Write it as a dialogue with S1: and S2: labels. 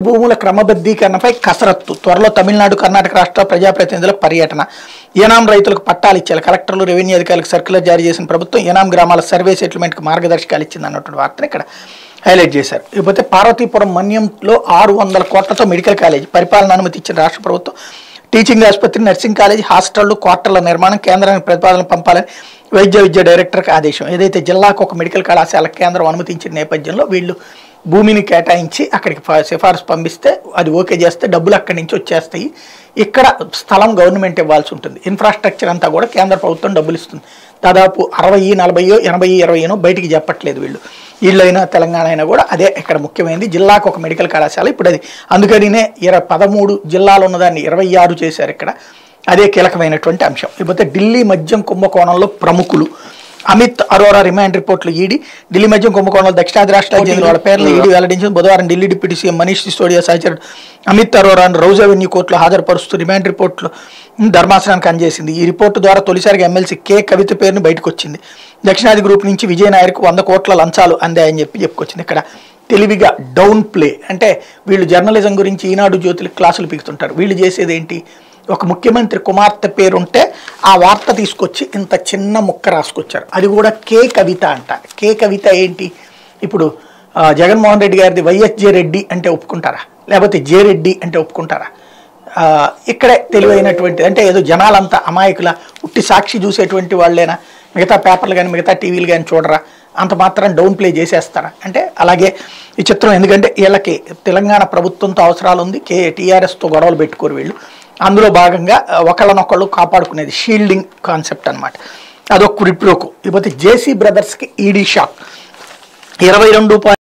S1: భూముల క్రమబద్ధీకరణపై కసరత్తు త్వరలో తమిళనాడు కర్ణాటక రాష్ట్ర ప్రజాప్రతినిధులకు పర్యటన ఏనాం రైతులకు పట్టాలు ఇచ్చారు కలెక్టర్లు రెవెన్యూ అధికారులకు సర్క్యులర్ జారీ చేసిన ప్రభుత్వం ఏనాం గ్రామాల సర్వే సెటిల్మెంట్కి మార్గదర్శకాలు ఇచ్చింది అన్నటువంటి వార్తను ఇక్కడ హైలైట్ చేశారు ఇకపోతే పార్వతీపురం మన్యంలో ఆరు వందల కోట్లతో మెడికల్ కాలేజ్ పరిపాలన అనుమతి ఇచ్చిన రాష్ట్ర ప్రభుత్వం టీచింగ్ ఆసుపత్రి నర్సింగ్ కాలేజ్ హాస్టళ్లు క్వార్టర్ల నిర్మాణం కేంద్రానికి ప్రతిపాదనలు పంపాలని వైద్య విద్య డైరెక్టర్కి ఆదేశం ఏదైతే జిల్లాకు ఒక మెడికల్ కళాశాల కేంద్రం అనుమతించిన నేపథ్యంలో వీళ్ళు భూమిని కేటాయించి అక్కడికి ఫ- సిఫారసు పంపిస్తే అది ఓకే చేస్తే డబ్బులు అక్కడి నుంచి వచ్చేస్తాయి ఇక్కడ స్థలం గవర్నమెంట్ ఇవ్వాల్సి ఉంటుంది ఇన్ఫ్రాస్ట్రక్చర్ అంతా కూడా కేంద్ర ప్రభుత్వం డబ్బులు ఇస్తుంది దాదాపు అరవై నలభైయో ఎనభై ఇరవైనో బయటికి చెప్పట్లేదు వీళ్ళు వీళ్ళైనా తెలంగాణ అయినా కూడా అదే ఇక్కడ ముఖ్యమైనది జిల్లాకు ఒక మెడికల్ కళాశాల ఇప్పుడు అది అందుకనినే ఇరవై పదమూడు జిల్లాలు ఉన్నదాన్ని ఇరవై ఆరు చేశారు ఇక్కడ అదే కీలకమైనటువంటి అంశం ఇకపోతే ఢిల్లీ మద్యం కుంభకోణంలో ప్రముఖులు అమిత్ అరోరా రిమాండ్ రిపోర్ట్లు ఈడీ ఢిల్లీ మద్యం కుంభకోణంలో దక్షిణాది రాష్ట్రాలకు చెందిన వాళ్ళ పేర్లు ఈడీ వెల్లడించింది బుధవారం ఢిల్లీ డిప్యూటీ సీఎం మనీష్ సిసోడియా సహచరుడు అమిత్ అరోరాను రౌజ్ అవెన్యూ కోర్టులో హాజరుపరుస్తూ రిమాండ్ రిపోర్ట్లు ధర్మాసనానికి అందజేసింది ఈ రిపోర్టు ద్వారా తొలిసారిగా ఎమ్మెల్సీ కే కవిత పేరును బయటకు వచ్చింది దక్షిణాది గ్రూప్ నుంచి విజయ్ నాయర్కు వంద కోట్ల లంచాలు అందాయని చెప్పి చెప్పుకొచ్చింది ఇక్కడ తెలివిగా డౌన్ ప్లే అంటే వీళ్ళు జర్నలిజం గురించి ఈనాడు జ్యోతులు క్లాసులు పీకుతుంటారు వీళ్ళు చేసేది ఏంటి ఒక ముఖ్యమంత్రి కుమార్తె పేరుంటే ఆ వార్త తీసుకొచ్చి ఇంత చిన్న ముక్క రాసుకొచ్చారు అది కూడా కే కవిత అంట కే కవిత ఏంటి ఇప్పుడు ఆ, జగన్మోహన్ రెడ్డి గారిది వైఎస్ జే రెడ్డి అంటే ఒప్పుకుంటారా లేకపోతే జే రెడ్డి అంటే ఒప్పుకుంటారా ఆ, ఇక్కడే తెలివైనటువంటి అంటే ఏదో జనాలంతా అమాయకుల ఉట్టి సాక్షి చూసేటువంటి వాళ్ళేనా మిగతా పేపర్లు కానీ మిగతా టీవీలు కానీ చూడరా అంత మాత్రం డౌన్ ప్లే చేసేస్తారా అంటే అలాగే ఈ చిత్రం ఎందుకంటే వీళ్ళకి తెలంగాణ ప్రభుత్వంతో అవసరాలు ఉంది కే టీఆర్ఎస్తో గొడవలు పెట్టుకోరు వీళ్ళు అందులో భాగంగా ఆ, ఒకళ్ళనొకళ్ళు కాపాడుకునేది షీల్డింగ్ కాన్సెప్ట్ అనమాట అదొక కుడిప్రోకు ఇకపోతే జేసీ బ్రదర్స్కి ఈడీ షాక్ ఇరవై రెండు